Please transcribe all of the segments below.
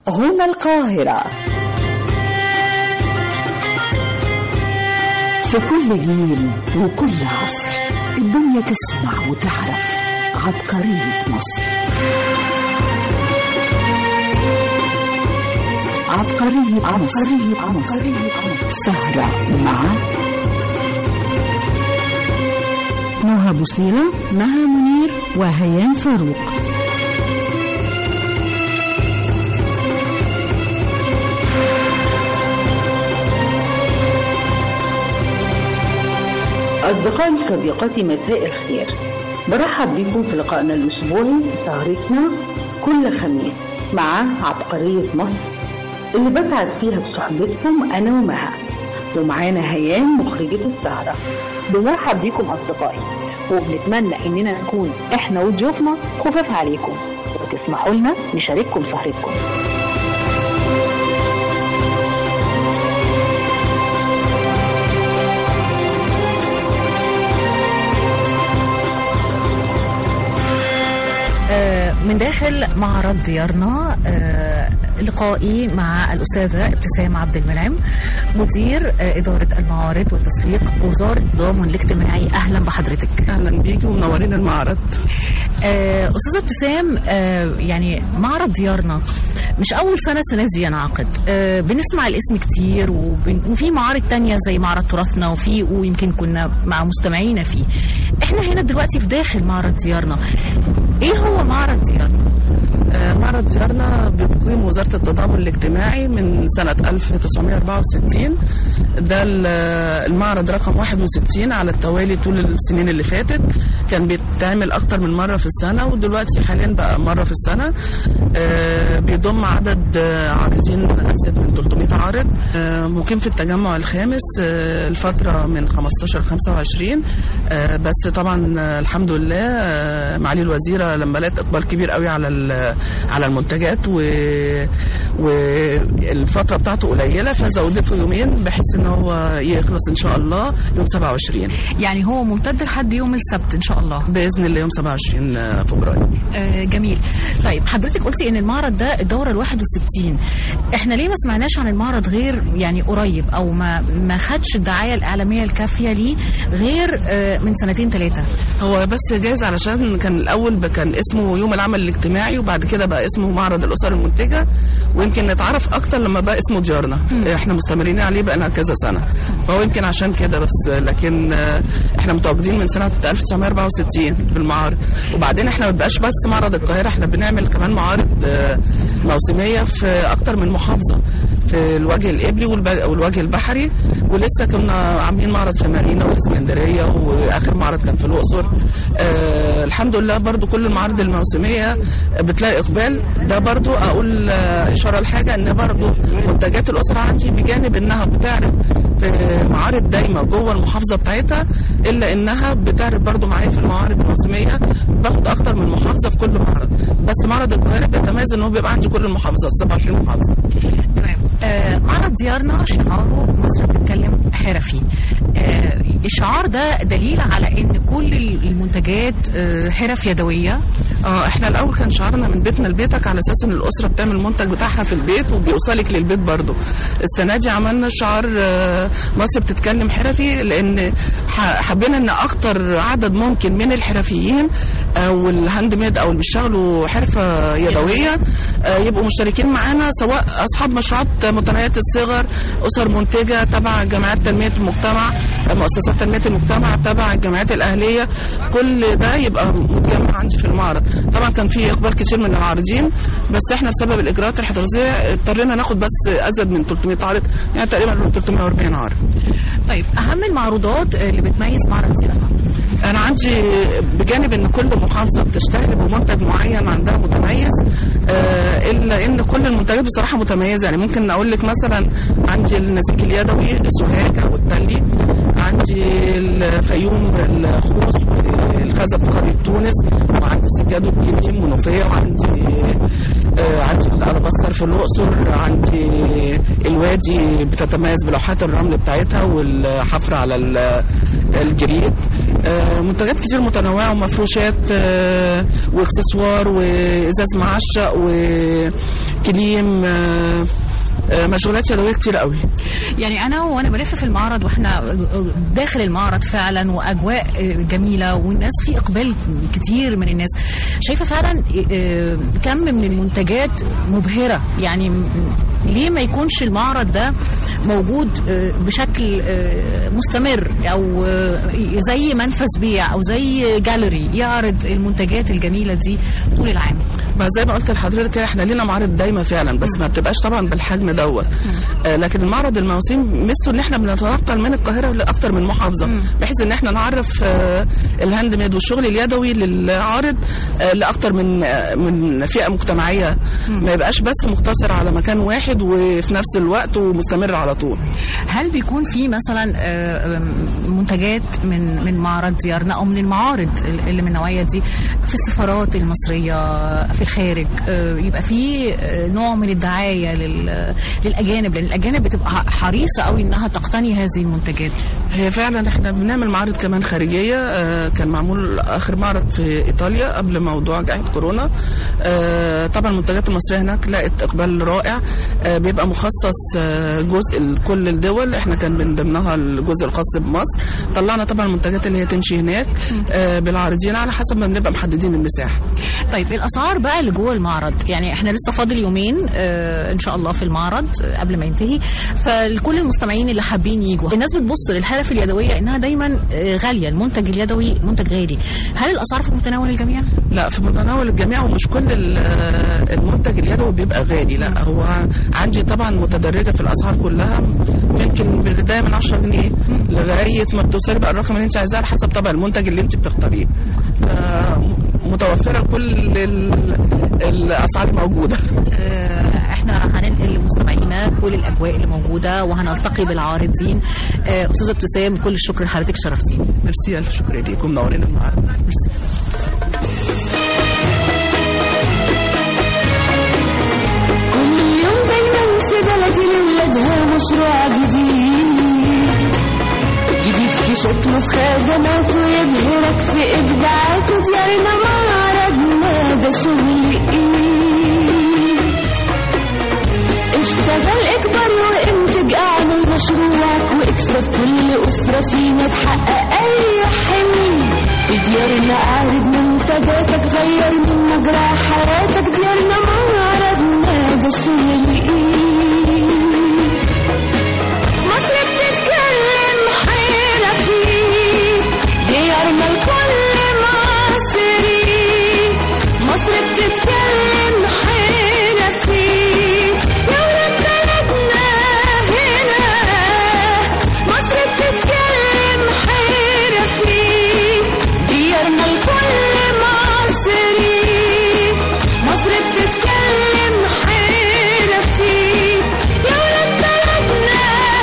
هنا القاهرة في كل جيل وكل عصر الدنيا تسمع وتعرف عبقرية مصر عبقرية عبقرية مصر سهرة مع نهى بوصيلة مها منير وهيام فاروق أصدقائي صديقاتي مساء الخير برحب بكم في لقائنا الأسبوعي سهرتنا كل خميس مع عبقرية مصر اللي بسعد فيها بصحبتكم أنا ومها ومعانا هيان مخرجة السهرة بنرحب بكم أصدقائي وبنتمنى إننا نكون إحنا وضيوفنا خفاف عليكم وتسمحوا لنا نشارككم سهرتكم من داخل معرض ديارنا لقائي مع الأستاذة ابتسام عبد المنعم مدير إدارة المعارض والتسويق وزارة التضامن الاجتماعي أهلا بحضرتك أهلا بيكي ومنورين المعرض أستاذة ابتسام يعني معرض ديارنا مش أول سنة السنة دي ينعقد بنسمع الاسم كتير وفي معارض تانية زي معرض تراثنا وفي ويمكن كنا مع مستمعينا فيه احنا هنا دلوقتي في داخل معرض ديارنا ايه هو معرض ديارنا؟ آه معرض ديارنا بتقيم وزارة التضامن الاجتماعي من سنة 1964 ده المعرض رقم 61 على التوالي طول السنين اللي فاتت كان بيتعمل أكتر من مرة في السنة ودلوقتي حاليا بقى مرة في السنة آه بيضم عدد عارضين أزيد من 300 عارض آه مقيم في التجمع الخامس الفترة من 15 ل 25 بس طبعا الحمد لله معالي الوزيرة لما لقت إقبال كبير قوي على على المنتجات و... والفتره بتاعته قليله فزودته يومين بحيث ان هو يخلص ان شاء الله يوم 27 يعني هو ممتد لحد يوم السبت ان شاء الله باذن الله يوم 27 فبراير آه جميل طيب حضرتك قلتي ان المعرض ده الدوره ال 61 احنا ليه ما سمعناش عن المعرض غير يعني قريب او ما ما خدش الدعايه الاعلاميه الكافيه ليه غير آه من سنتين ثلاثه هو بس جايز علشان كان الاول كان اسمه يوم العمل الاجتماعي وبعد كده بقى اسمه معرض الاسر المنتجه ويمكن نتعرف اكتر لما بقى اسمه ديارنا م. احنا مستمرين عليه بقى كذا سنه فهو يمكن عشان كده بس لكن احنا متواجدين من سنه 1964 بالمعارض وبعدين احنا ما بقاش بس معرض القاهره احنا بنعمل كمان معارض موسميه في اكتر من محافظه في الوجه القبلي والوجه البحري ولسه كنا عاملين معرض في مارينا وفي اسكندريه واخر معرض كان في الاقصر اه الحمد لله برضو كل المعارض الموسميه بتلاقي اقبال ده برضو اقول اشاره لحاجه ان برضو منتجات الاسره عندي بجانب انها بتعرض في معارض دايما جوه المحافظه بتاعتها الا انها بتعرض برضو معايا في المعارض الموسميه باخد اكتر من محافظه في كل معرض بس معرض القاهره بيتميز ان هو بيبقى عندي كل المحافظات 27 محافظه تمام آه معرض ديارنا شعاره مصر بتتكلم حرفي آه الشعار ده دليل على ان كل المنتجات آه حرف يدويه اه احنا الاول كان شعارنا من بيتنا لبيتك على اساس ان الاسره بتعمل المنتج بتاعها في البيت وبيوصلك للبيت برضه السنه دي عملنا شعار مصر بتتكلم حرفي لان حبينا ان اكتر عدد ممكن من الحرفيين او الهاند ميد او اللي بيشتغلوا حرفه يدويه يبقوا مشتركين معانا سواء اصحاب مشروعات متناهيه الصغر اسر منتجه تبع جمعيات تنميه المجتمع مؤسسات تنميه المجتمع تبع الجمعيات الاهليه كل ده يبقى متجمع عندي في المعرض طبعا كان في اقبال كتير من العارضين بس احنا بسبب الاجراءات الاحترازيه اضطرينا ناخد بس ازيد من 300 عارض يعني تقريبا 340 عارض طيب اهم المعروضات اللي بتميز معرض ديارنا انا عندي بجانب ان كل محافظه بتشتهر بمنتج معين عندها متميز آه الا ان كل المنتجات بصراحه متميزه يعني ممكن اقول لك مثلا عندي النسيج اليدوي سوهاج او التلي عندي الفيوم الخوص والخزف في قريه تونس وعندي السجاد والكريم منوفيه وعندي آه عندي الالبستر في الاقصر عندي الوادي بتتميز بلوحات الرمل بتاعتها والحفر على الجريد آه، منتجات كتير متنوعه ومفروشات آه، واكسسوار وازاز معشق وكليم آه، آه، مشغولات يدويه كتير قوي يعني انا وانا بلف في المعرض واحنا داخل المعرض فعلا واجواء جميله والناس في اقبال كتير من الناس شايفه فعلا آه، كم من المنتجات مبهره يعني م- ليه ما يكونش المعرض ده موجود آه، بشكل آه، مستمر او آه، زي منفذ بيع او زي جاليري يعرض المنتجات الجميله دي طول العام ما زي ما قلت لحضرتك كده احنا لينا معارض دايما فعلا بس ما بتبقاش طبعا بالحجم دوت آه لكن المعرض الموسمي ميزته ان احنا بنتنقل من القاهره لاكتر من محافظه مم. بحيث ان احنا نعرف آه الهاند ميد والشغل اليدوي للعارض آه لاكتر من آه من فئه مجتمعيه ما يبقاش بس مقتصر على مكان واحد وفي نفس الوقت ومستمر على طول هل بيكون في مثلا آه، منتجات من من معرض ديارنا او من المعارض اللي من النوعيه دي في السفارات المصريه في الخارج آه، يبقى في آه، نوع من الدعايه لل- للاجانب لان الاجانب بتبقى حريصه قوي انها تقتني هذه المنتجات هي فعلا احنا بنعمل معارض كمان خارجيه آه، كان معمول اخر معرض في ايطاليا قبل موضوع جائحه كورونا آه، طبعا المنتجات المصريه هناك لقت اقبال رائع آه، بيبقى مخصص آه، جزء لكل الدول احنا كان من ضمنها الجزء الخاص بمصر طلعنا طبعا المنتجات اللي هي تمشي هناك آه، بالعارضين على حسب ما بنبقى محددين المساحه طيب الاسعار بقى اللي جوه المعرض يعني احنا لسه فاضل يومين آه ان شاء الله في المعرض آه، قبل ما ينتهي فلكل المستمعين اللي حابين يجوا الناس بتبص للحرف اليدويه انها دايما آه، غاليه المنتج اليدوي منتج غالي هل الاسعار في متناول الجميع لا في متناول الجميع ومش كل ال- آه، المنتج اليدوي بيبقى غالي لا هو عندي طبعا متدرجه في الاسعار كلها يمكن بدايه من 10 جنيه لغايه ما بتوصلي بقى الرقم اللي انت عايزاه على حسب طبعا المنتج اللي انت بتختاريه متوفره كل ال- الاسعار موجوده آه، احنا هننقل لمستمعينا كل الاجواء اللي موجوده وهنلتقي بالعارضين آه، استاذه ابتسام كل الشكر لحضرتك شرفتيني ميرسي الف شكر ليكم منورين المعرض ميرسي كل يوم دايما في بلدي لولادها مشروع جديد جديد في شكله في خدماته يبهرك في ابداعاته ديارنا معرضنا ده شغل ايد اشتغل اكبر وانتج اعمل مشروعك واكسب كل اسرة فينا تحقق اي حلم في ديارنا اعرض منتجاتك غير من مجرى حياتك ديارنا معرضنا ده شغل ايد مصر بتتكلم حيرة فيه ديارنا الكل مصري مصر بتتكلم حيرة فيه يا ولاد بلدنا هنا مصر بتتكلم حيرة فيه ديارنا الكل مصري مصر بتتكلم حيرة فيه يا ولاد بلدنا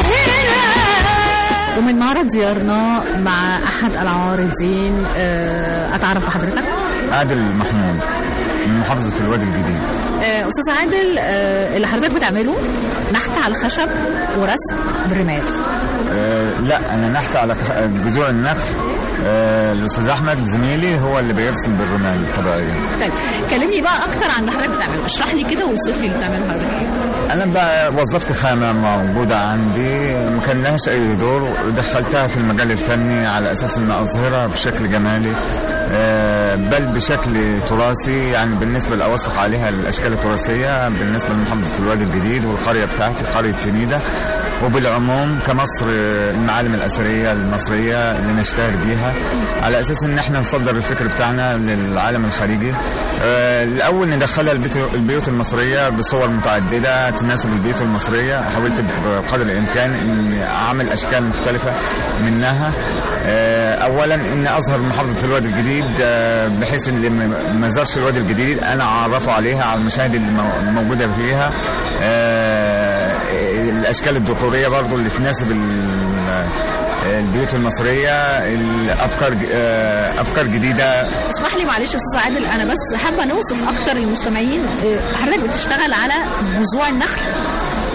هنا ومن معرض ديارنا مع احد العارضين آه، اتعرف بحضرتك عادل محمود من محافظة الوادي الجديد آه، استاذ عادل آه، اللي حضرتك بتعمله نحت على الخشب ورسم بالرمال أه لا أنا نحت على خ- جذوع النخل أه الأستاذ أحمد زميلي هو اللي بيرسم بالرمال الطبيعية طيب كلمني بقى اكتر عن اللي حضرتك بتعمله اشرح لي كده ووصف لي اللي بتعمله حضرتك ايه أنا بقى وظفت خامة موجودة عندي ما كان لهاش أي دور ودخلتها في المجال الفني على أساس إن أظهرها بشكل جمالي أه بل بشكل تراثي يعني بالنسبة لأوثق عليها الأشكال التراثية بالنسبة لمحافظة الوادي الجديد والقرية بتاعتي قرية تنيدة وبالعموم كمصر آه، المعالم الأثرية المصرية اللي نشتهر بيها على أساس إن احنا نصدر الفكر بتاعنا للعالم الخارجي آه، الأول ندخلها البيت البيوت المصرية بصور متعددة تناسب البيوت المصرية حاولت بقدر الإمكان إني أعمل أشكال مختلفة منها آه، أولا إن أظهر محافظة الوادي الجديد آه، بحيث إن اللي ما- ما زارش الوادي الجديد أنا أعرفه عليها على المشاهد المو- الموجودة فيها آه، الاشكال الديكوريه برضو اللي تناسب ال- البيوت المصريه الافكار ج- آه، افكار جديده اسمح لي معلش يا استاذ عادل انا بس حابه نوصف اكتر للمستمعين آه، حضرتك بتشتغل على جذوع النخل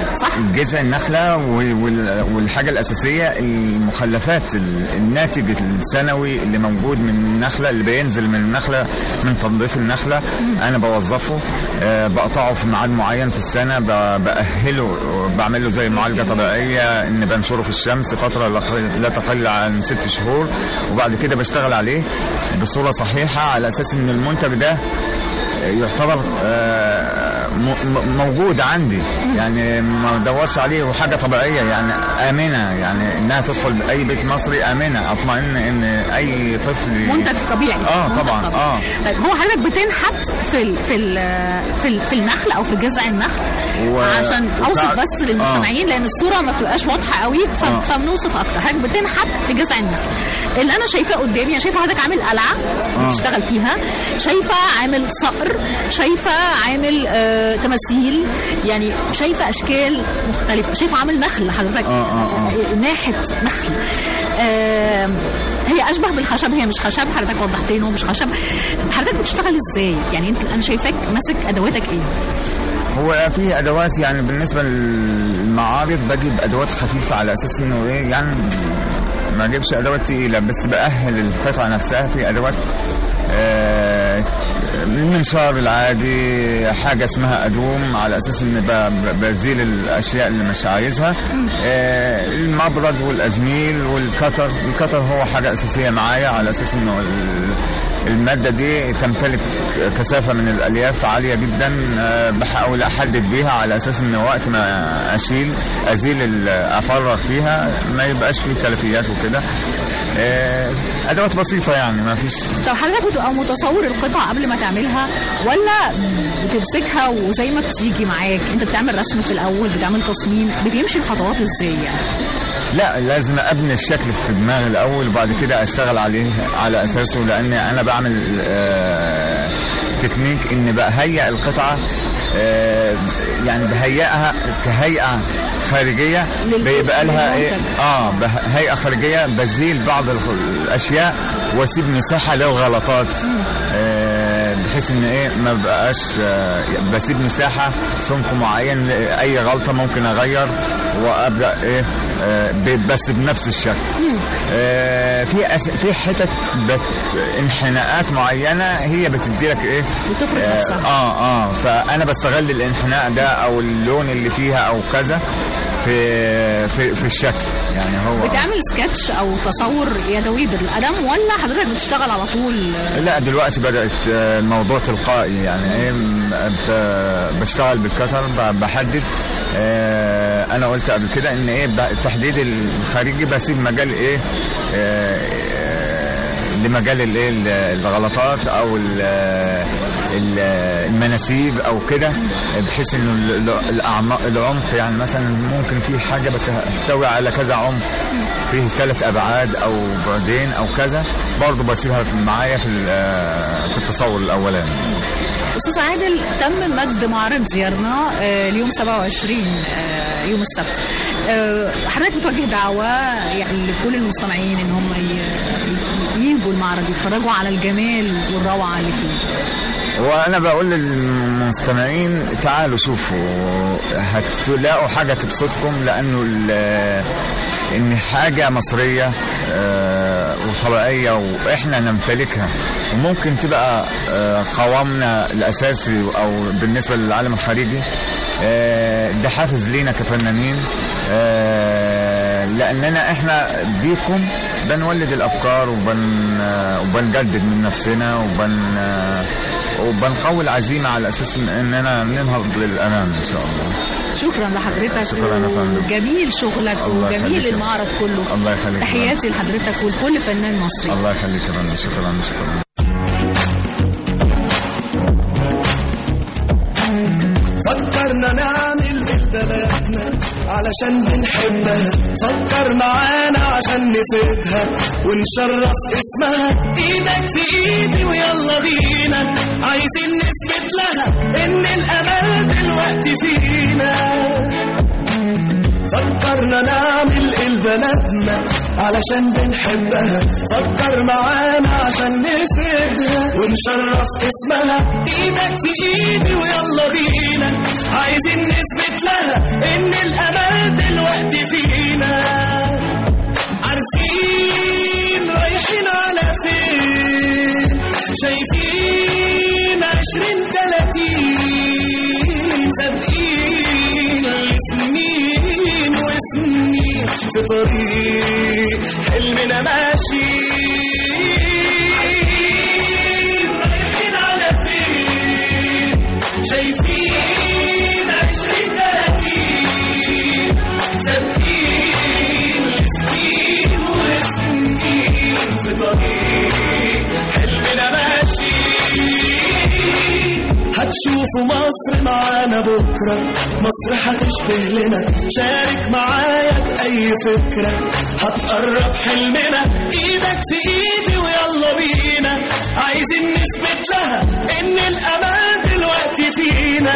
صح جذع النخلة و- وال- والحاجة الأساسية المخلفات ال- الناتج السنوي اللي موجود من النخلة اللي بينزل من النخلة من تنظيف النخلة أنا بوظفه آه، بقطعه في ميعاد معين في السنة ب- بأهله بعمل له زي معالجة طبيعية إن بنشره في الشمس فترة لا- لا تقل عن ست شهور وبعد كده بشتغل عليه بصورة صحيحة على أساس إن المنتج ده يعتبر آه، م- م- موجود عندي يعني ما بدورش عليه وحاجه طبيعيه يعني امنه يعني انها تدخل اي بيت مصري امنه اطمئن ان اي طفل منتج طبيعي اه منتج طبعا طبيعي. اه طيب هو حضرتك بتنحت في ال في ال في, ال في النخل او في جذع النخل و- عشان اوصف وتع- بس للمستمعين لان الصوره ما بتبقاش واضحه قوي ف- آه. فبنوصف اكتر حضرتك بتنحت في جذع النخل اللي انا شايفاه قدامي انا شايفه حضرتك عامل قلعه بتشتغل فيها شايفه عامل صقر شايفه عامل آه تماثيل يعني شايفه اشكال مختلفه شايفه عامل نخل حضرتك آه، آه، آه. ناحت نخل آه هي اشبه بالخشب هي مش خشب حضرتك وضحت لي إن هو مش خشب حضرتك بتشتغل ازاي يعني انت انا شايفاك ماسك ادواتك ايه هو في ادوات يعني بالنسبه للمعارض بجيب ادوات خفيفه على اساس انه ايه يعني ما اجيبش ادوات تقيله بس باهل القطعه نفسها في ادوات آه، المنشار العادي حاجه اسمها ادوم على اساس ان ب- ب- بزيل الاشياء اللي مش عايزها آه، المبرد والازميل والكتر الكتر هو حاجه اساسيه معايا على اساس انه ال- الماده دي تمتلك كثافه من الالياف عاليه جدا آه، بحاول احدد بيها على اساس ان وقت ما اشيل ازيل ال- افرغ فيها ما يبقاش فيه تلفيات وكده آه، ادوات بسيطه يعني ما فيش طب حضرتك بتبقى متصور القطعه قبل ما تعملها ولا بتمسكها وزي ما بتيجي معاك انت بتعمل رسم في الاول بتعمل تصميم بتمشي الخطوات ازاي يعني لا لازم ابني الشكل في دماغي الاول وبعد كده اشتغل عليه على اساسه لان انا بعمل آه، تكنيك ان بهيئ القطعه آه، يعني بهيئها كهيئه خارجيه لل- بيبقى لها ايه للمنتج. اه به- هيئه خارجيه بزيل بعض الخ- الاشياء واسيب مساحه للغلطات آه، بحيث ان ايه ما بقاش آه، بسيب مساحه سمك معين اي غلطه ممكن اغير وابدا ايه آه، ب- بس بنفس الشكل آه، في أس... في حتت بت... انحناءات معينه هي بتدي لك ايه بتفرض آه، نفسها. اه اه فانا بستغل الانحناء ده او اللون اللي فيها او كذا في في, في الشكل يعني هو بتعمل سكتش او تصور يدوي بالقلم ولا حضرتك بتشتغل على طول لا دلوقتي بدأت آه، الموضوع تلقائي يعني ايه م- ب- بشتغل بالكتر ب- بحدد آه، انا قلت قبل كده ان ايه ب- التحديد الخارجي بسيب مجال ايه آه، آه، لمجال الايه ال- الغلطات او ال- ال- المناسيب او كده بحيث انه ال- ال- الأعماق- العمق يعني مثلا ممكن في حاجه بتحتوي على كذا عمق فيه ثلاث ابعاد او بعدين او كذا برضه بسيبها في- معايا في ال- في التصور الاولاني استاذ عادل تم مد معرض زيارنا آه، اليوم 27 آه، يوم السبت آه، حضرتك بتوجه دعوه يعني لكل المستمعين ان هم ي- يجوا المعرض يتفرجوا على الجمال والروعه اللي فيه وانا بقول للمستمعين تعالوا شوفوا هتلاقوا حاجه تبسطكم لانه ال- ان حاجه مصريه آه، وطبيعيه واحنا نمتلكها وممكن تبقى آه، قوامنا الاساسي او بالنسبه للعالم الخارجي آه، ده حافز لينا كفنانين آه، لاننا احنا بيكم بنولد الافكار وبن آه، وبنجدد من نفسنا وبن آه، وبنقوي العزيمه على اساس إن- اننا ننهض للامام ان شاء الله شكرا لحضرتك شكرا يا فندم. وجميل شغلك الله وجميل يخليك. المعرض كله الله يخليك تحياتي لحضرتك ولكل فنان مصري الله يخليك يا فندم شكرا شكرا فكرنا نعمل بلدنا علشان بنحبها فكر معانا عشان نفيدها ونشرف اسمها ايدك في ايدي ويلا بينا عايزين نثبت لها ان الامل دلوقتي فينا فكرنا نعمل ايه لبلدنا علشان بنحبها فكر معانا عشان نفيدها ونشرف اسمها ايدك في ايدي ويلا بينا عايزين نثبت لها ان عشرين تلاتين سابقين سنين وسنين في طريق حلمنا ماشي رايحين على فين شايفين عشرين تلاتين سابقين سنين وسنين في طريق حلمنا ماشي هتشوفوا مصر معانا بكرة مصر هتشبه لنا شارك معايا بأي فكرة هتقرب حلمنا ايدك في ايدي ويلا بينا عايزين نثبت لها ان الامل دلوقتي فينا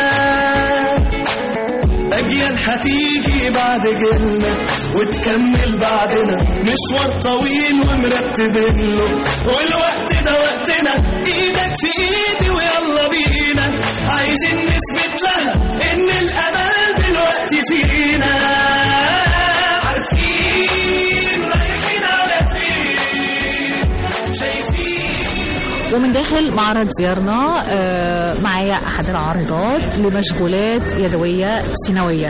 أجيال هتيجي بعد جيلنا وتكمل بعدنا مشوار طويل ومرتبين له والوقت ده وقتنا ايدك في ايدي ويلا بينا عايزين نثبت لها ان الامل دلوقتي فينا عارفين رايحين على فين شايفين ومن داخل معرض زيارنا آه، معايا احد العارضات لمشغولات يدويه سينويه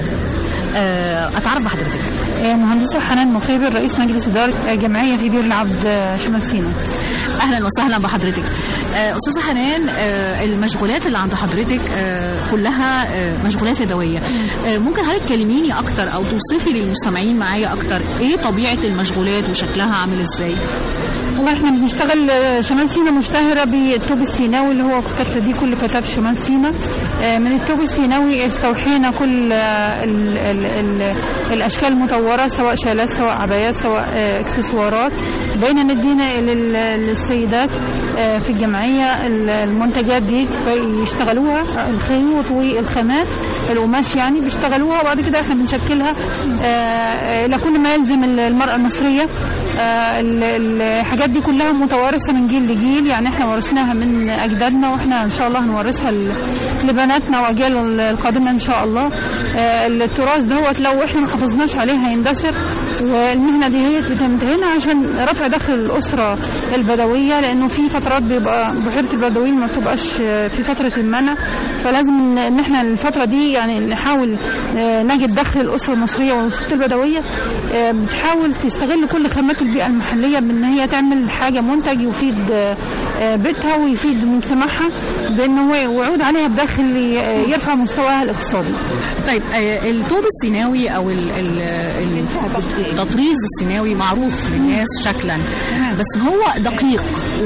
آه، اتعرف بحضرتك مهندسة حنان مخيبر رئيس مجلس إدارة جمعية في بير العبد شمال سيناء اهلا وسهلا بحضرتك آه، استاذه حنان آه، المشغولات اللي عند حضرتك آه، كلها آه، مشغولات يدويه آه، ممكن حضرتك تكلميني اكتر او توصفي للمستمعين معايا اكتر ايه طبيعه المشغولات وشكلها عامل ازاي والله احنا بنشتغل آه، شمال سيناء مشتهرة بالثوب السيناوي اللي هو الفترة دي كل فتاة شمال سيناء آه، من الثوب السيناوي استوحينا كل آه، ال ال ال الأشكال المطورة سواء شالات سواء عبايات سواء آه، اكسسوارات بين ندينا لل- للسيدات آه، في الجمعية ال- المنتجات دي يشتغلوها الخيوط والخامات القماش يعني بيشتغلوها وبعد كده احنا بنشكلها آه، آه، إلى كل ما يلزم المرأة المصرية آه، ال- الحاجات دي كلها متوارثة من جيل لجيل يعني احنا ورثناها من أجدادنا واحنا إن شاء الله هنورثها ل- لبناتنا وأجيال القادمة إن شاء الله آه، التراث دوت لو احنا ما حافظناش عليه هيندثر والمهنة دي هي بتنتهينا عشان رفع دخل الأسرة البدوية لأنه في فترات بيبقى بحيرة البدويين ما بتبقاش آه، في فترة المنع فلازم إن- إن احنا الفترة دي يعني نحاول آه، نجد دخل الأسرة المصرية والست البدوية آه، بتحاول تستغل كل خامات البيئة المحلية بأن هي تعمل حاجة منتج يفيد آه، آه، بيتها ويفيد مجتمعها بأنه هو يعود عليها بدخل ي- يرفع مستواها الاقتصادي طيب آه، الثوب السيناوي او ال- ال- ال- التطريز السيناوي معروف للناس شكلا بس هو دقيق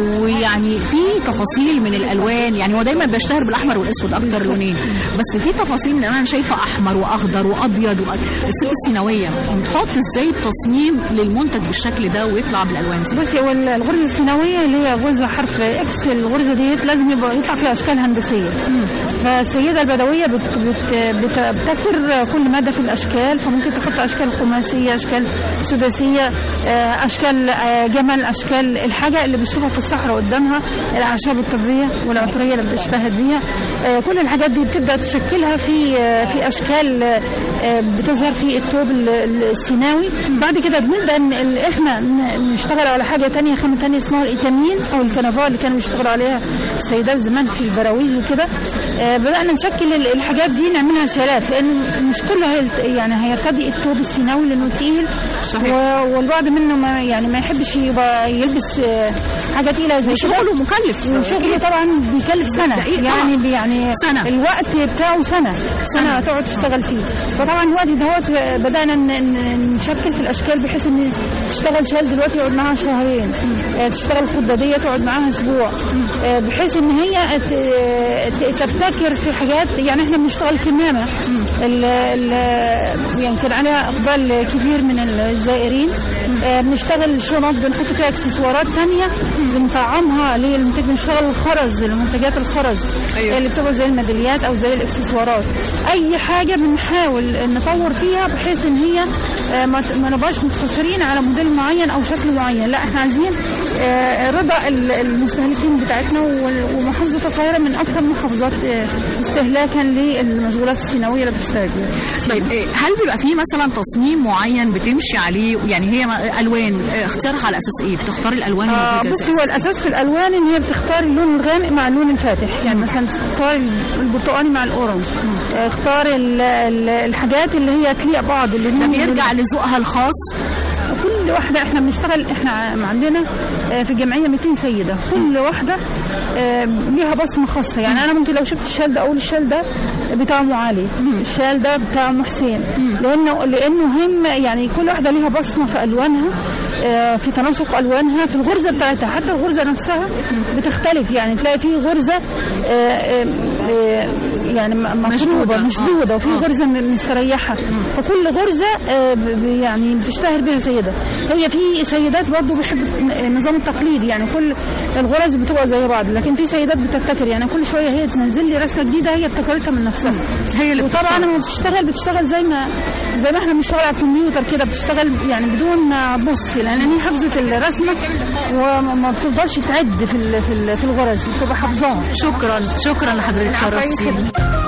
ويعني في تفاصيل من الالوان يعني هو دايما بيشتهر بالاحمر والاسود اكتر لونين بس في تفاصيل من الالوان أنا شايفه احمر واخضر وابيض وأ- الست السيناويه بتحط ازاي التصميم للمنتج بالشكل ده ويطلع بالالوان دي بصي هو الغرزه السيناويه اللي هي غرزه حرف اكس الغرزه ديت لازم يبقى يطلع فيها اشكال هندسيه فالسيده البدويه بت بت بت بتكر كل ماده في الاشكال فممكن تحط اشكال خماسيه اشكال سداسيه آه، اشكال آه، جمل اشكال الحاجه اللي بتشوفها في الصحراء قدامها الاعشاب الطبيه والعطريه اللي بتجتهد بيها آه، كل الحاجات دي بتبدا تشكلها في آه، في اشكال آه، بتظهر في الثوب ال- ال- السيناوي بعد كده بنبدا ن- ال- احنا ن- نشتغل على حاجه تانية خامه تانية اسمها الايتامين او الكنفاه اللي كانوا بيشتغلوا عليها السيدات زمان في البراويز وكده آه، بدانا نشكل ال- الحاجات دي نعملها شالات لان مش كله هيلت- يعني هيرتدي الثوب السيناوي لانه تقيل صحيح. و- والبعض منه ما يعني ما يحبش يبقى يلبس آه، حاجه تقيله زي كده شغله مكلف وشغله طبعا بيكلف سنه دقيق يعني طبعاً. يعني سنة. الوقت بتاعه سنه سنه تقعد تشتغل فيه فطبعا الوقت دوت بدانا ن- ن- نشكل في الاشكال بحيث ان تشتغل شال دلوقتي يقعد معاها شهرين آه، تشتغل خداديه تقعد معاها اسبوع آه، بحيث ان هي ت- ت- تبتكر في حاجات يعني احنا بنشتغل كمامه ال- ال- يعني كان عليها اقبال كبير من الزائرين آه، بنشتغل شنط بنحط فيها اكسسوارات ثانيه بنطعمها للمنتج بنشتغل الخرز المنتجات الخرز أيوة. اللي بتبقى زي الميداليات او زي الاكسسوارات اي حاجه بنحاول نطور فيها بحيث ان هي آه، ما ما نبقاش مقتصرين على موديل معين او شكل معين لا احنا عايزين آه، رضا ال- المستهلكين بتاعتنا وال- ومحافظه القاهره من اكثر المحافظات آه، استهلاكا للمشغولات السيناويه اللي بتشتغل بيها طيب إيه، هل بيبقى فيه مثلا تصميم معين بتمشي عليه يعني هي م- الوان إيه، اختيارها على اساس ايه بتختار الالوان آه اللي بص بتجذب هو الاساس في الالوان ان هي بتختار اللون الغامق مع اللون الفاتح يعني مثلا تختار البرتقاني مع الاورنج آه، اختار ال- ال- الحاجات اللي هي تليق بعض اللي ده هم- بيرجع لذوقها الخاص كل واحده احنا بنشتغل احنا ع- عندنا آه، في الجمعيه 200 سيده كل واحده آه، ليها بصمه خاصه يعني انا ممكن لو شفت الشال ده اقول الشال ده بتاع ام علي الشال ده بتاع ام حسين لانه لانه هم يعني كل واحده ليها بصمه في الوانها آه، في تناسق الوانها في الغرزه بتاعتها حتى الغرزه نفسها بتختلف يعني تلاقي في غرزه آه، آه، آه، يعني م- مشدودة. مفروضه آه. مشدوده وفي آه. غرزه م- مستريحه فكل غرزه آه، ب- ب- يعني بتشتهر بها سيده هي في سيدات برضه بيحبوا النظام التقليدي يعني كل الغرز بتبقى زي بعض لكن في سيدات بتبتكر يعني كل شويه هي تنزل لي رسمه جديده هي ابتكرتها من نفسها هي اللي وطبعا لما بتشتغل بتشتغل زي ما زي ما احنا بنشتغل على الكمبيوتر كده بتشتغل يعني بدون ما تبص لان هي حفظت الرسمه وما بتفضلش تعد في ال- في ال- في الغرز بتبقى حافظاها شكرا شكرا لحضرتك شرفتيني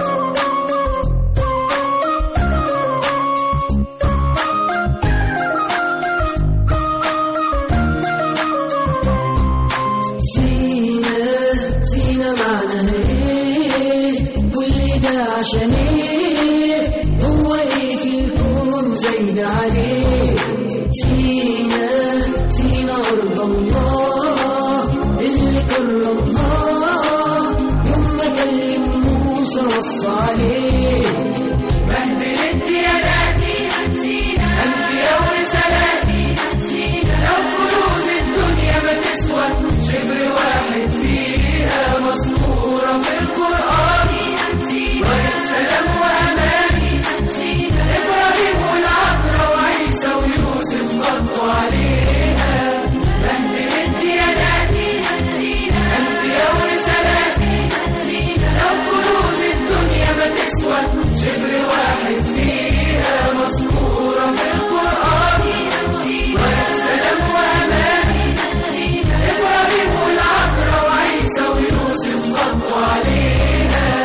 سينا سينا معناها ايه كل ده عشان ايه هو ايه في الكون زايد عليه سينا سينا ارض الله اللي كرمها يوم ما كلم موسى وصى عليه بهدلت دياناتي هنسينا انبياء ورسالاتي هنسينا لو كنوز الدنيا ما تسوى شبر واحد فيها مذكورة في القرآن ورد سلام وأماني إبراهيم والعذراء وعيسى ويوسف غطوا عليها بهدلت دياناتي أنبياء ورسالاتي لو كنوز الدنيا ما تسوى شبر واحد فيها مذكورة في القرآن ورد سلام وأماني إبراهيم والعذراء وعيسى ويوسف غطوا عليها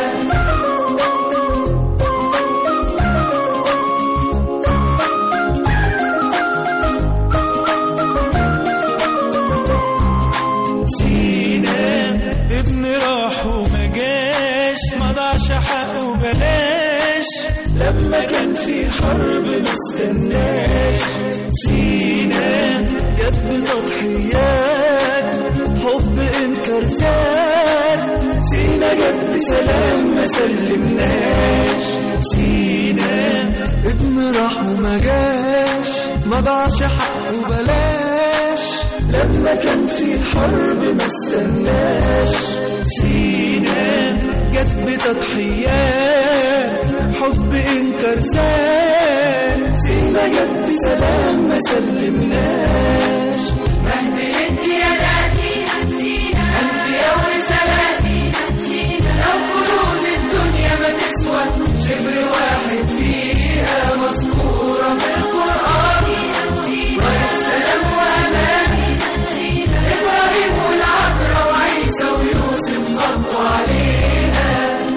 سينا ابن راح وما جاش ما ضاعش حقه بلاش لما كان في حرب مستناش سينا جت بتضحيات حب انكر زاد سينا جت بسلام ما سلمناش سينا ابن راح وما جاش ما ضاعش حقه بلاش لما كان في حرب ما استناش سينا جت بتضحيات حب انكر زاد سينا جت بسلام ما سلمناش بهدلت دياناتي أنبياء ورسالاتي لو كنوز الدنيا ما تسوى شبر واحد فيها مذكورة في القرآن ورد سلام وأماني إبراهيم والعذراء وعيسى ويوسف غطوا عليها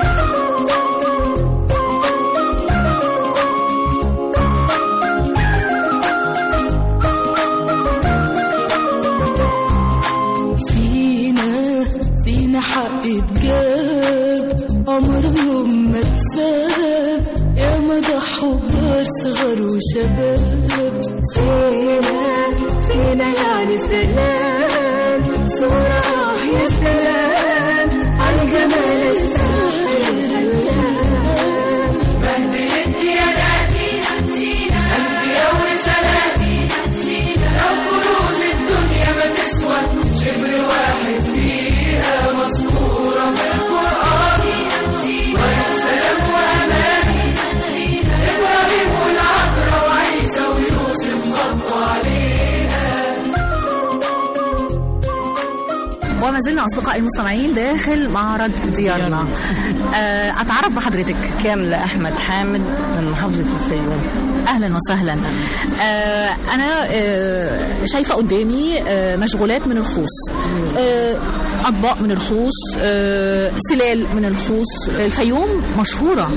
فينا فينا حق اتجاب عمرهم ما اتساب يا ما ضحوا بصغر وشباب فينا فينا يعني سلام صورة يا سلام عالجمال الساحر الخلاب بهدلت دياناتي أنبياء ورسالاتي لو كنوز الدنيا ما تسوى شبر واحد فيها مذكورة في القرآن ورد سلام وأماني إبراهيم والعذراء وعيسى ويوسف غطوا عليها وما زلنا أصدقائي المستمعين داخل معرض ديارنا آه، أتعرف بحضرتك كاملة أحمد حامد من محافظة الفيوم أهلا وسهلا آه، أنا آه، شايفة قدامي آه، مشغولات من الخوص آه، أطباق من الخوص آه، سلال من الخوص الفيوم مشهورة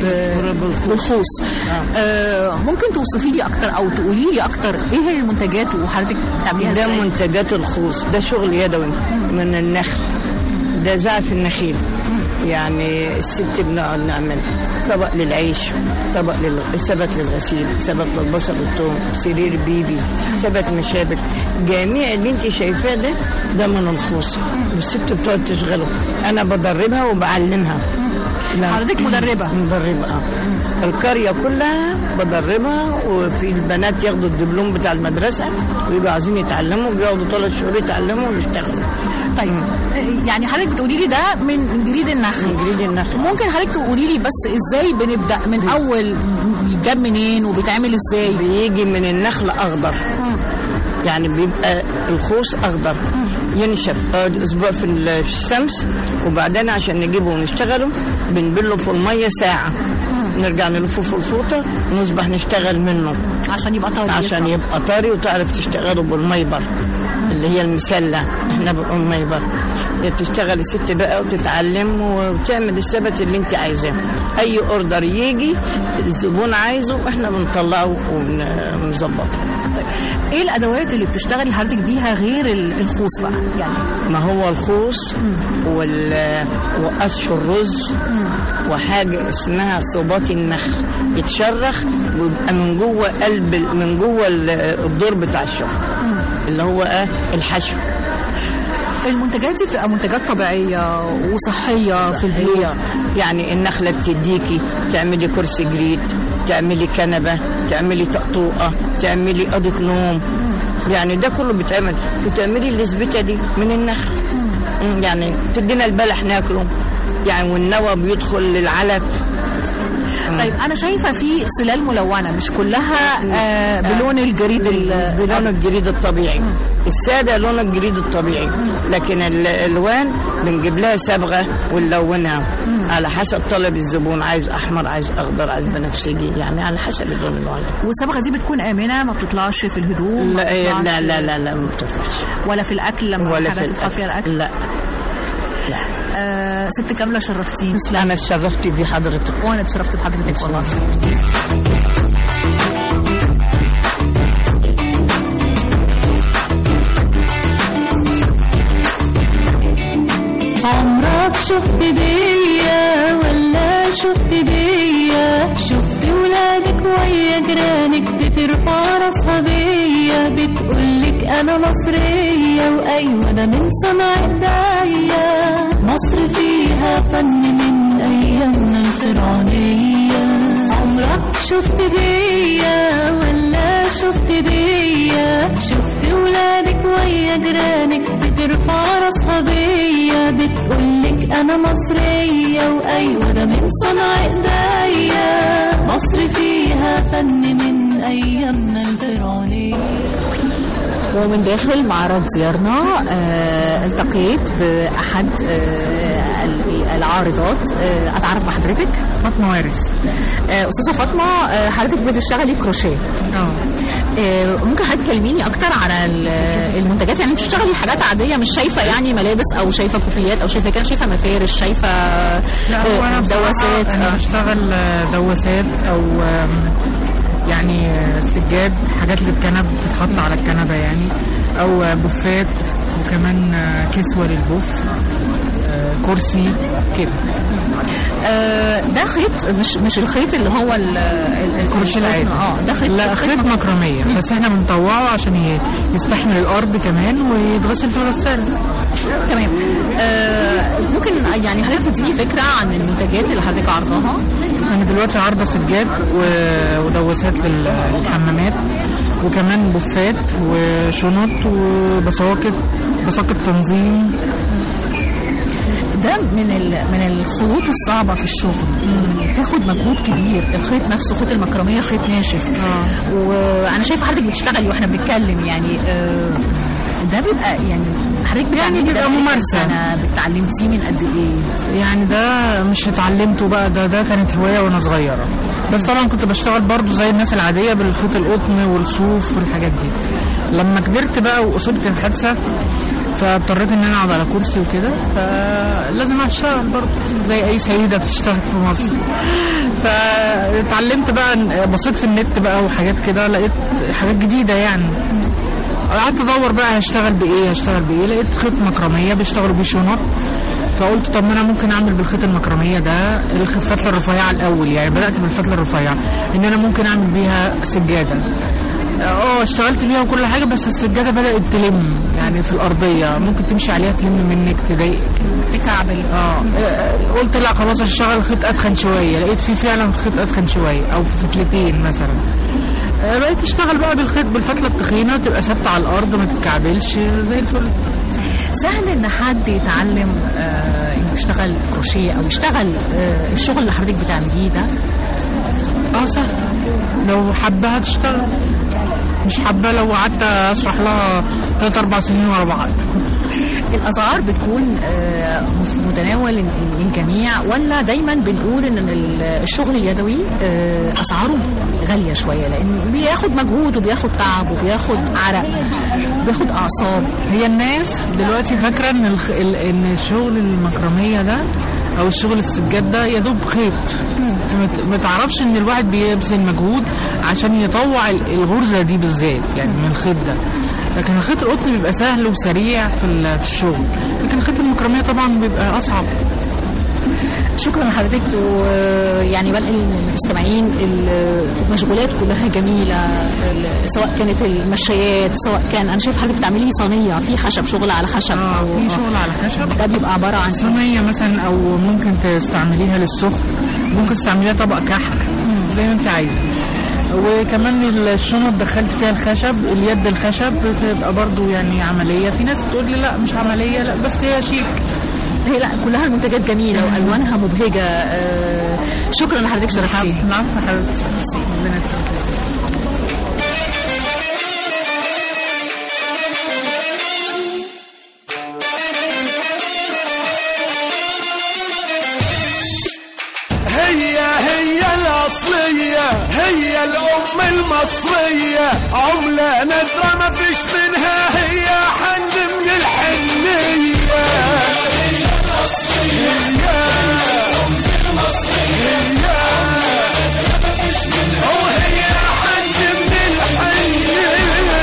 ب- بالخوص آه، ممكن توصفي لي أكتر أو تقولي لي أكتر إيه هي المنتجات وحضرتك بتعمليها ده إزاي؟ منتجات الخوص ده شغل يدوي من النخل ده زعف النخيل يعني الست بنقعد نعمل طبق للعيش طبق للسبت للغسيل سبت للبصل والثوم سرير بيبي سبت مشابك جميع اللي انت شايفاه ده ده من الخوص والست بتقعد تشغله انا بدربها وبعلمها لا. حضرتك مدربة مدربة اه القرية كلها بدربها وفي البنات ياخدوا الدبلوم بتاع المدرسة ويبقوا عايزين يتعلموا بيقعدوا ثلاث شهور يتعلموا ويشتغلوا طيب آه، يعني حضرتك بتقولي لي ده من من جريد النخل من جريد النخل ممكن حضرتك تقولي لي بس ازاي بنبدا من اول بيتجاب منين وبيتعمل ازاي بيجي من النخل اخضر يعني بيبقى الخوص اخضر ينشف يقعد اسبوع في الشمس وبعدين عشان نجيبه ونشتغله بنبله في الميه ساعه نرجع نلفه في الفوطه ونصبح نشتغل منه عشان يبقى طري عشان يبقى طري وتعرف تشتغله بالميبر اللي هي المسله احنا بنقول ميبر هي تشتغل الست بقى وتتعلم وتعمل الثبت اللي انت عايزاه اي اوردر يجي الزبون عايزه احنا بنطلعه ونظبطه ايه الادوات اللي بتشتغلي حضرتك بيها غير ال- الخوص بقى يعني ما هو الخوص وال وقش الرز وحاجة اسمها صوبات النخل يتشرخ ويبقى من جوه قلب ال- من جوه ال- الدور بتاع الشغل اللي هو ايه الحشو المنتجات دي بتبقى منتجات طبيعيه وصحيه في البيوت هي يعني النخلة بتديكي تعملي كرسي جريد تعملي كنبة تعملي طقطوقة تعملي أوضة نوم يعني ده كله بيتعمل وتعملي الزبيتة دي من النخل مم، يعني تدينا البلح ناكله يعني والنوى بيدخل للعلف طيب انا شايفه في سلال ملونه مش كلها آه بلون الجريد ال- بلون الجريد الطبيعي السادة لون الجريد الطبيعي لكن الالوان بنجيب لها صبغه ونلونها على حسب طلب الزبون عايز احمر عايز اخضر عايز بنفسجي يعني على حسب اللون اللي عايزه والصبغه دي بتكون امنه ما بتطلعش في الهدوم ما لا إيه، بتطلعش لا لا لا لا ما بتطلعش ولا في الاكل لما ولا في الحاجات تدخل فيها الاكل لا آه ست كامله شرفتيني انا اتشرفت بحضرتك وانا اتشرفت بحضرتك والله عمرك شفت بيا ولا شفت بيا شفت ولادك ويا جيرانك بترفع راسها بيا بتقولك انا مصرية وايوه انا من صنع ايديا مصر فيها فن من ايامنا الفرعونية عمرك شفت بيا ولا شفت بيا شفت ولادك ويا جيرانك بترفع راسها بيا بتقولك انا مصرية وايوه ده من صنع ايديا مصر فيها فن من ايامنا الفرعونية ومن داخل معرض زيارنا آه التقيت بأحد آه ال- العارضات آه أتعرف بحضرتك فاطمه وارث آه أستاذة فاطمة آه حضرتك بتشتغلي كروشيه اه آه ممكن حضرتك تكلميني أكتر على ال- المنتجات يعني بتشتغلي حاجات عادية مش شايفة يعني ملابس أو شايفة كوفيات أو شايفة كده شايفة مفارش شايفة لا هو آه انا بصراحة دواسات انا آه. بشتغل آه، دواسات او آم، يعني آه، سجاد حاجات للكنب بتتحط على الكنبه يعني او آه، بوفات وكمان آه، كسوه للبوف آه، كرسي كده آه، ده خيط مش مش الخيط اللي هو ال- ال- الكروشيه العادي اه ده خيط لا خيط مكرميه بس احنا بنطوعه عشان ي- يستحمل الارض كمان ويتغسل في الغساله تمام آه ممكن يعني حضرتك تديني فكره عن المنتجات اللي حضرتك عرضاها انا دلوقتي عارضه سجاد و- ودواسات لل- للحمامات وكمان بوفات وشنط وبساكت بساكت تنظيم ده من ال- من الخيوط الصعبه في الشغل بتاخد مجهود كبير الخيط نفسه خيط المكرميه خيط ناشف وانا شايفه حضرتك بتشتغلي واحنا بنتكلم يعني آه، ده بيبقى يعني حضرتك يعني بتعمليه ده بيبقى بقالك كام ممارسة. سنه بتعلمتيه من قد ايه يعني ده مش اتعلمته بقى ده ده كانت هوايه وانا صغيره بس طبعا كنت بشتغل برضو زي الناس العاديه بالخيط القطن والصوف والحاجات دي لما كبرت بقى واصبت في حادثه فاضطريت ان انا اقعد على كرسي وكده فلازم اشتغل برضه زي اي سيده بتشتغل في مصر فاتعلمت بقى إن- بصيت في النت بقى وحاجات كده لقيت حاجات جديده يعني قعدت ادور بقى هشتغل بايه هشتغل بايه لقيت خيط مكرميه بيشتغلوا بيه شنط فقلت طب ما انا ممكن اعمل بالخيط المكرميه ده الفتله الرفيعه الاول يعني بدات بالفتله الرفيعه ان انا ممكن اعمل بيها سجاده اه اشتغلت بيها وكل حاجه بس السجاده بدات تلم يعني في الارضيه ممكن تمشي عليها تلم منك تضايقك تكعبل اه آه، قلت لا خلاص اشتغل خيط اتخن شويه لقيت فيه فعلا خيط اتخن شويه او فتلتين مثلا آه، بقيت اشتغل بقى بالخيط بالفتله التخينه تبقى ثابته على الارض ما تتكعبلش زي الفل سهل ان حد يتعلم آه، انه يشتغل كروشيه او يشتغل آه، الشغل اللي حضرتك بتعمليه ده اه سهل لو حبها تشتغل مش حابه لو قعدت اشرح لها ثلاث اربع سنين ورا بعض الاسعار بتكون آه، متناول الجميع ولا دايما بنقول ان ال- الشغل اليدوي آه، اسعاره غاليه شويه لان بياخد مجهود وبياخد تعب وبياخد عرق بياخد اعصاب هي الناس دلوقتي فاكره ان الخ... ال- ان الشغل المكرميه ده او الشغل السجاد ده يا دوب خيط ما ت- ما تعرفش ان الواحد بيبذل مجهود عشان يطوع ال- الغرزه دي بالذات يعني من الخيط ده لكن الخيط القطن بيبقى سهل وسريع في ال- في الشغل لكن الخيط المكرميه طبعا بيبقى اصعب شكرا لحضرتك ويعني بنقل للمستمعين المشغولات كلها جميله ال- سواء كانت المشايات سواء كان انا شايف حضرتك بتعملي صينيه في خشب شغل على خشب اه في شغل على خشب ده بيبقى عباره عن صينيه مثلا او ممكن تستعمليها للسخن ممكن تستعمليها طبق كحك زي ما انت عايزه وكمان الشنط دخلت فيها الخشب اليد الخشب بتبقى برضو يعني عمليه في ناس تقول لي لا مش عمليه لا بس هي شيك هي لا كلها المنتجات جميله والوانها مبهجه آه، شكرا لحضرتك شرفتي العفو حضرتك ربنا يخليك. هي هي الأصلية هي الأم المصرية عملة نادرة ما فيش منها هي حن من الحنية هي الأصلية هي وهي حن من الحنية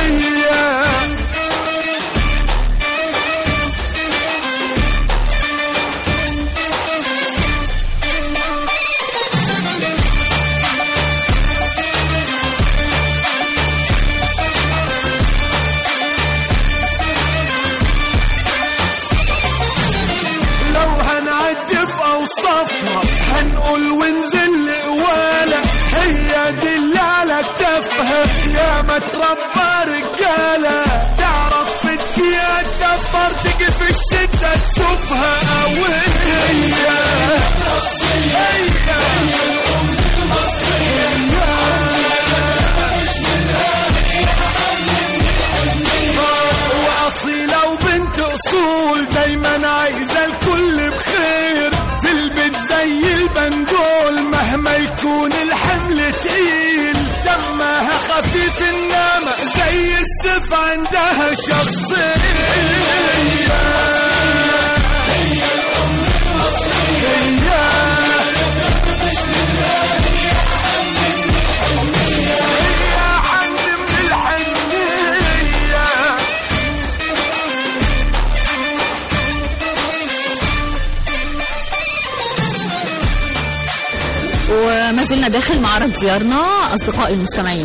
لو هنعدي في اوصافها هنقول ونزل قوالة هي دي اللي على كتافها يا ما تربى رجالة تعرف في الدقيقة تدبر تيجي في الشدة تشوفها قوية وأصيلة وبنت أصول دايما عايزة الكل بخير في البيت زي البندول مهما يكون الحمل تقيل دمها خفيف إنما زي السيف عندها شخصية هي حن من الحنية وما زلنا زلنا داخل معرض ديارنا أصدقائي المستمعين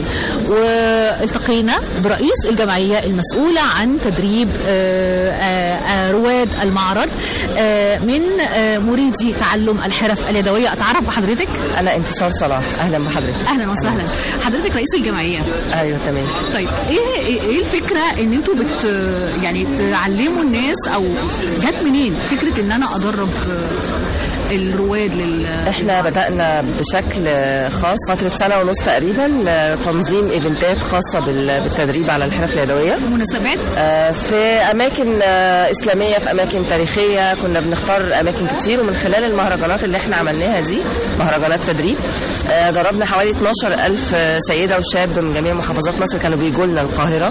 والتقينا برئيس الجمعية المسؤولة عن تدريب آه، آه، آه، رواد المعرض آه، من آه، مريدي تعلم الحرف اليدوية أتعرف بحضرتك انا انتصار صلاح اهلا بحضرتك أهلا وسهلا حضرتك رئيس الجمعية ايوه تمام طيب ايه ايه إيه الفكره ان انتوا بت يعني تعلموا الناس او جت منين فكره ان انا ادرب آه، الرواد لل احنا بدانا بشكل خاص فتره سنه ونص تقريبا تنظيم ايفنتات خاصه بال- بالتدريب على الحرف اليدويه مناسبات آه، في اماكن آه، اسلاميه في اماكن تاريخيه كنا بنختار اماكن كتير ومن خلال المهرجانات اللي احنا عملناها دي مهرجانات تدريب آه، دربنا حوالي 12 ألف سيدة وشاب من جميع محافظات مصر كانوا بيجوا لنا القاهرة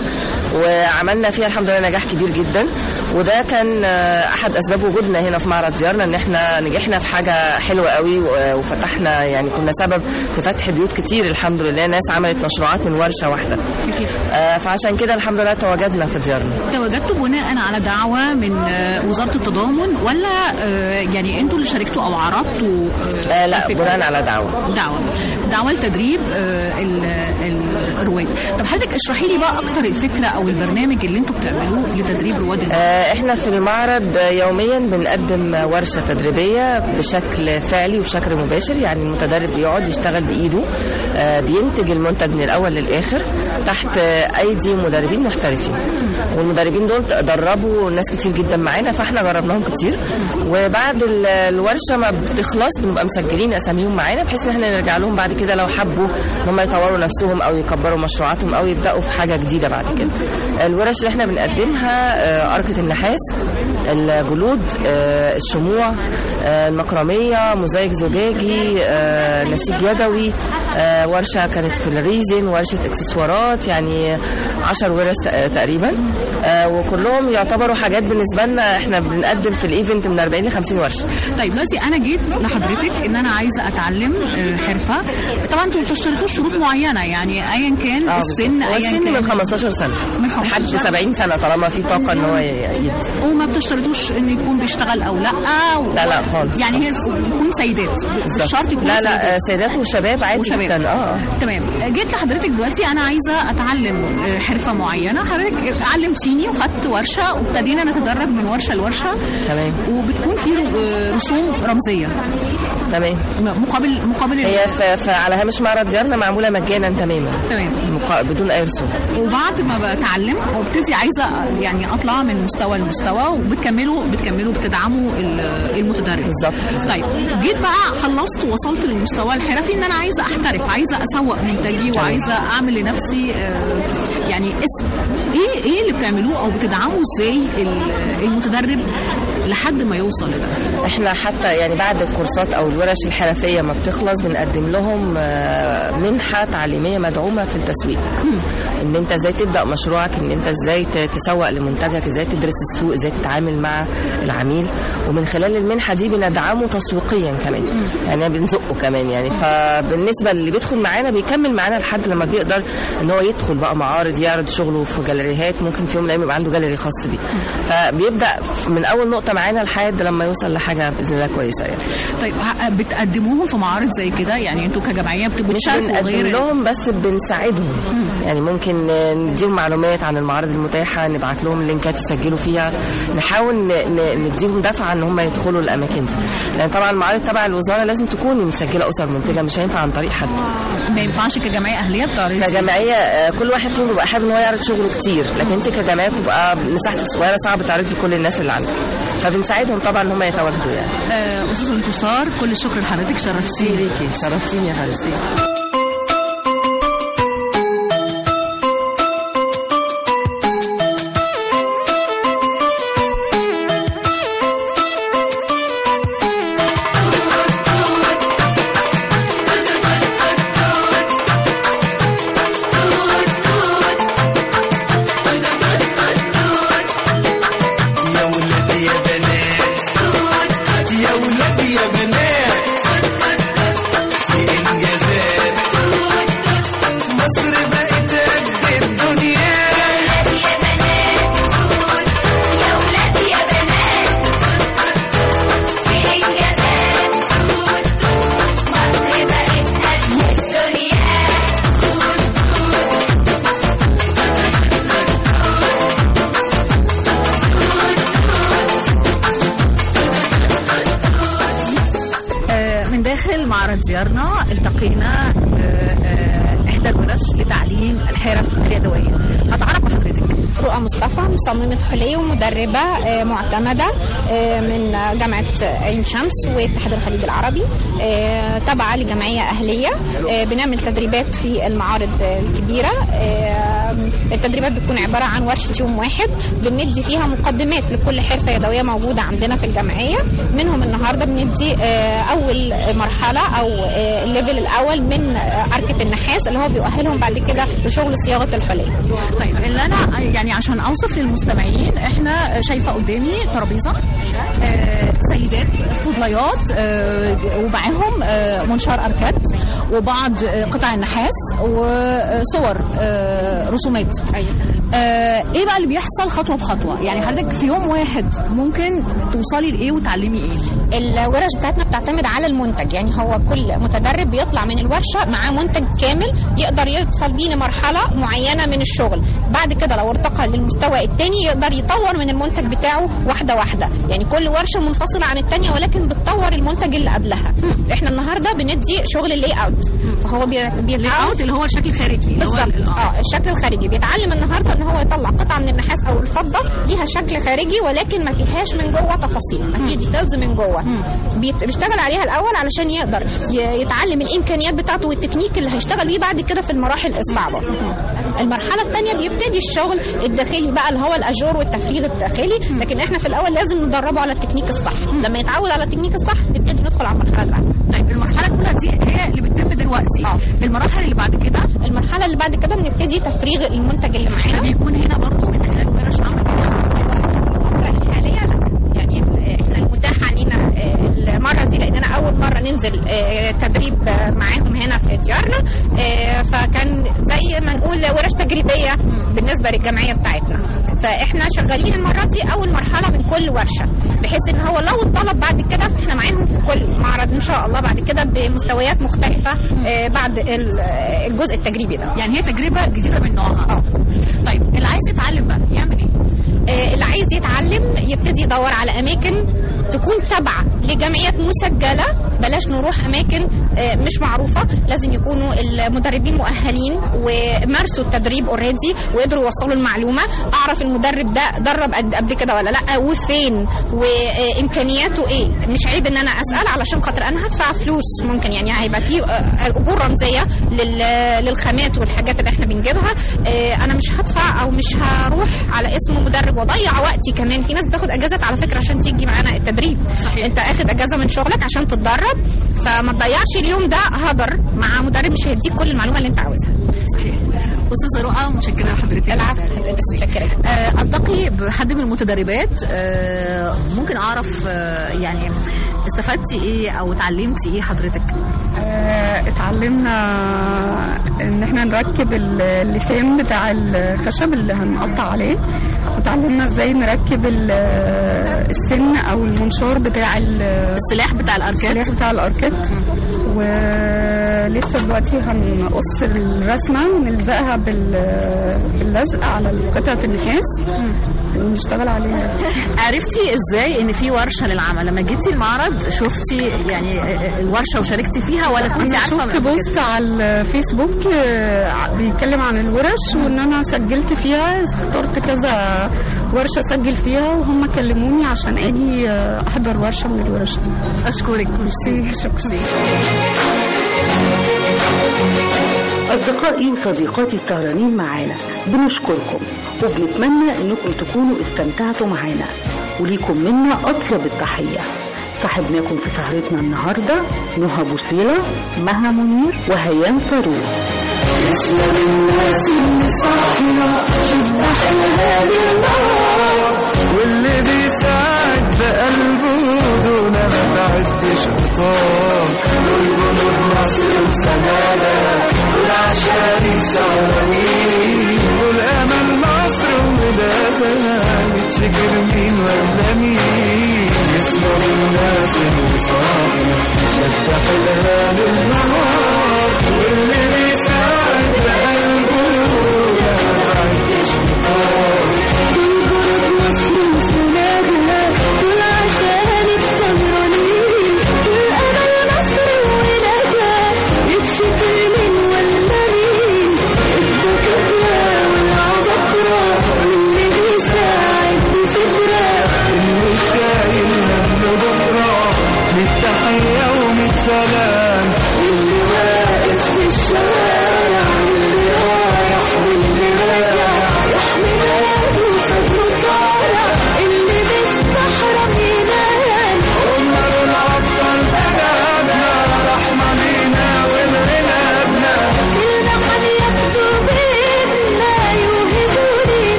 وعملنا فيها الحمد لله نجاح كبير جدا وده كان آه، أحد أسباب وجودنا هنا في معرض ديارنا إن احنا نجحنا في حاجة حلوة قوي و- وفتحنا يعني كنا سبب في فتح بيوت كتير الحمد لله ناس عملت مشروعات من ورشة واحدة آه، فعشان كده الحمد لله تواجدنا في ديارنا تواجدتوا بناء على دعوه من آه، وزاره التضامن ولا آه، يعني انتوا اللي شاركتوا او عرضتوا آه لا بناء على دعوة دعوه دعوه لتدريب آه، ال- ال- الرواد طب حضرتك اشرحي لي بقى اكتر الفكره او البرنامج اللي انتوا بتعملوه لتدريب رواد المعرض آه، احنا في المعرض يوميا بنقدم ورشة تدريبية بشكل فعلي وبشكل مباشر يعني المتدرب بيقعد يشتغل بإيده آه، بينتج المنتج من الأول للآخر تحت آه، أيدي مدربين محترفين والمدربين دول دربوا ناس كتير جدا معانا فاحنا جربناهم كتير وبعد ال- الورشة ما بتخلص بنبقى مسجلين أساميهم معانا بحيث ان احنا نرجع لهم بعد كده لو حبوا ان هم يطوروا نفسهم او يكبروا مشروعاتهم او يبداوا في حاجه جديده بعد كده. الورش اللي احنا بنقدمها آه، أركة النحاس الجلود آه، الشموع آه، المكرمية موزايك زجاجي آه، نسيج يدوي آه، ورشة كانت في الريزن ورشة اكسسوارات يعني عشر ورش آه، تقريبا آه، وكلهم يعتبروا حاجات بالنسبة لنا احنا بنقدم في الايفنت من 40 ل 50 ورشة طيب دلوقتي انا جيت لحضرتك ان انا عايزه اتعلم آه، حرفه طبعا انتوا ما بتشترطوش شروط معينه يعني ايا كان آه، السن بالظبط. ايا والسن كان من 15 سنة من 15 لحد 70 سنة طالما في طاقة ان هو يدي وما بتشترطوش انه يكون بيشتغل او لا و... لا، لا، خالص. يعني هي يكون سيدات مش شرط يكون لا لا سيدات. آه، سيدات وشباب عادي وشباب. جدا اه تمام جيت لحضرتك دلوقتي انا عايزه اتعلم آه، حرفه معينه حضرتك علمتيني وخدت ورشه وابتدينا نتدرب من ورشه لورشه تمام وبتكون في آه، رسوم رمزيه تمام مقابل مقابل هي ف- ف- على هامش معرض ديارنا معموله مجانا تماما تمام مقا... بدون اي رسوم وبعد ما بتعلم وابتدي عايزه يعني اطلع من مستوى لمستوى وبتكملوا بتكملوا بتدعموا ال- المتدرب بالظبط طيب جيت بقى خلصت ووصلت للمستوى الحرفي ان انا عايزه احترف عايزه اسوق منتجي وعايزه اعمل لنفسي آه، يعني اسم ايه ايه اللي بتعملوه او بتدعموا ازاي ال- المتدرب لحد ما يوصل لده احنا حتى يعني بعد الكورسات او الورش الحرفيه ما بتخلص بنقدم لهم آه، منحه تعليميه مدعومه في التسويق ان انت ازاي تبدا مشروعك ان انت ازاي ت- تسوق لمنتجك ازاي تدرس السوق ازاي تتعامل مع العميل ومن خلال المنحه دي بندعمه تسويقيا كمان يعني بنزقه كمان يعني فبالنسبه اللي بيدخل معانا بيكمل معانا لحد لما بيقدر ان هو يدخل بقى معارض يعرض شغله في جاليريهات ممكن في يوم من الايام يبقى عنده جاليري خاص بيه فبيبدا من اول نقطه معانا لحد لما يوصل لحاجه باذن الله كويسه يعني طيب ه- بتقدموهم في معارض زي كده يعني انتوا كجمعيه بتبقوا مش تشاركوا بنقدم غير لهم بس بنساعدهم يعني ممكن نديهم معلومات عن المعارض المتاحه نبعت لهم لينكات يسجلوا فيها نحاول ن- ن- نديهم دفعه ان هم يدخلوا الاماكن دي لان طبعا المعارض تبع الوزاره لازم تكوني مسجله اسر منتجه مش هينفع عن طريق حد ما ينفعش كجمعيه اهليه بتعرضي كجمعيه آه، كل واحد فيهم بيبقى حابب ان هو يعرض شغله كتير لكن انت كجمعيه بتبقى مساحتك صغيره صعب تعرضي كل الناس اللي عندك فبنساعدهم طبعا ان هم يتواجدوا يعني آه، استاذ انتصار كل الشكر لحضرتك شرفتيني ليكي شرفتيني يا حبيبتي يا ولاد يا بنات يا ولاد يا بنات في انجازات تعليم الحرف اليدويه هتعرف بحضرتك رؤى مصطفى مصممة حلي ومدربة آه، معتمدة آه، من جامعة عين شمس واتحاد الخليج العربي آه، تابعة لجمعية أهلية آه، بنعمل تدريبات في المعارض الكبيرة آه، التدريبات بتكون عبارة عن ورشة يوم واحد بندي فيها مقدمات لكل حرفة يدوية موجودة عندنا في الجمعية منهم النهاردة بندي آه، أول مرحلة أو آه، الليفل الأول من آه، أركة النحاس اللي هو بيؤهلهم بعد كده لشغل صياغة الحلي طيب اللي انا يعني عشان اوصف للمستمعين احنا شايفه قدامي ترابيزه آه، سيدات فضليات آه، ومعاهم آه، منشار اركات وبعض آه، قطع النحاس وصور آه، رسومات آه، ايه بقى اللي بيحصل خطوه بخطوه يعني حضرتك في يوم واحد ممكن توصلي لايه وتعلمي ايه الورش بتاعتنا بتعتمد على المنتج يعني هو كل متدرب بيطلع من الورشه معاه منتج كامل يقدر يوصل بيه لمرحله معينه من الشغل بعد كده لو ارتقى للمستوى الثاني يقدر يطور من المنتج بتاعه واحده واحده يعني كل ورشه منفصله عن الثانيه ولكن بتطور المنتج اللي قبلها احنا النهارده بندي شغل اللاي اوت فهو بي... اللاي اوت اللي هو الشكل الخارجي اللي هو بالظبط اه الشكل الخارجي بيتعلم النهارده ان هو يطلع قطعه من النحاس او الفضه ليها شكل خارجي ولكن ما فيهاش من جوه تفاصيل ما فيش ديتيلز من جوه بيت- بيشتغل عليها الاول علشان يقدر ي- يتعلم الامكانيات بتاعته والتكنيك اللي هيشتغل بيه بعد كده في المراحل الصعبه المرحله الثانيه بيبتدي الشغل الداخلي بقى اللي هو الاجور والتفريغ الداخلي لكن احنا في الاول لازم ندربه على التكنيك الصح لما يتعود على التكنيك الصح نبتدي ندخل على المرحله اللي بعدها طيب المرحله الاولى دي هي اللي بتتم دلوقتي اه المراحل اللي بعد كده المرحله اللي بعد كده بنبتدي تفريغ المنتج اللي معانا بيكون هنا برضه من خلال ورش عمل الفتره الحاليه لا يعني احنا المتاح علينا آه، المره دي لاننا اول مره ننزل آه، تدريب آه، معاهم هنا في ديارنا آه، فكان زي ما نقول ورش تجريبيه بالنسبه للجمعيه بتاعتنا فاحنا شغالين المره دي اول مرحله من كل ورشه بحيث ان هو لو اتطلب بعد كده فاحنا معاهم في كل معرض ان شاء الله بعد كده بمستويات مختلفه آه، بعد ال- آه، الجزء التجريبي ده يعني هي تجربه جديده من نوعها اه طيب اللي عايز يتعلم بقى يعمل ايه آه، اللي عايز يتعلم يبتدي يدور على اماكن تكون تابعه لجمعيات مسجله بلاش نروح اماكن آه، مش معروفه لازم يكونوا المدربين مؤهلين ومارسوا التدريب اوريدي وقدروا يوصلوا المعلومه اعرف المدرب ده درب قد قبل كده ولا لا وفين وامكانياته ايه مش عيب ان انا اسال علشان خاطر انا هدفع فلوس ممكن يعني هيبقى في آه، اجور رمزيه لل- للخامات والحاجات اللي احنا بنجيبها آه، انا مش هدفع او مش هروح على اسم مدرب واضيع وقتي كمان في ناس بتاخد اجازات على فكره عشان تيجي معانا التدريب صحيح. انت اخد اجازه من شغلك عشان تتدرب فما تضيعش اليوم ده هدر مع مدرب مش هيديك كل المعلومه اللي انت عاوزها صحيح استاذه رؤى متشكره لحضرتك العفو حضرتك متشكره آه، التقي بحد من المتدربات آه، ممكن اعرف آه، يعني استفدتي ايه او اتعلمتي ايه حضرتك آه، اتعلمنا ان احنا نركب ال- اللسان بتاع الخشب اللي هنقطع عليه وتعلمنا ازاي نركب ال- السن او المنشار بتاع ال- السلاح بتاع الاركات السلاح بتاع الاركات ولسه دلوقتي هنقص الرسمه ونلزقها بال- باللزق على قطعه النحاس ونشتغل عليها عرفتي ازاي ان في ورشه للعمل لما جيتي المعرض شفتي يعني آه، الورشه وشاركتي فيها ولا كنت انا عارفه شفت من قبل بوست كده؟ على الفيسبوك آه، بيتكلم عن الورش وان انا سجلت فيها اخترت كذا ورشه اسجل فيها وهم كلموني عشان اجي آه، احضر ورشه من الورش دي اشكرك ميرسي شكرا أصدقائي وصديقاتي السهرانين معانا بنشكركم وبنتمنى إنكم تكونوا استمتعتوا معانا وليكم منا أطيب التحية صاحبناكم في سهرتنا النهاردة نهى بوصيلة مها منير وهيام فاروق يسلم الناس اللي صاحنا شد احلى للنار واللي بيساعد بقلبه دون ما تعدش خطاه دول جنود مصر وسنادة دول عشان سهرانين دول امل مصر وولادها متشكر مين ولا مين يسلم الناس اللي صاحنا شد حيلها للنار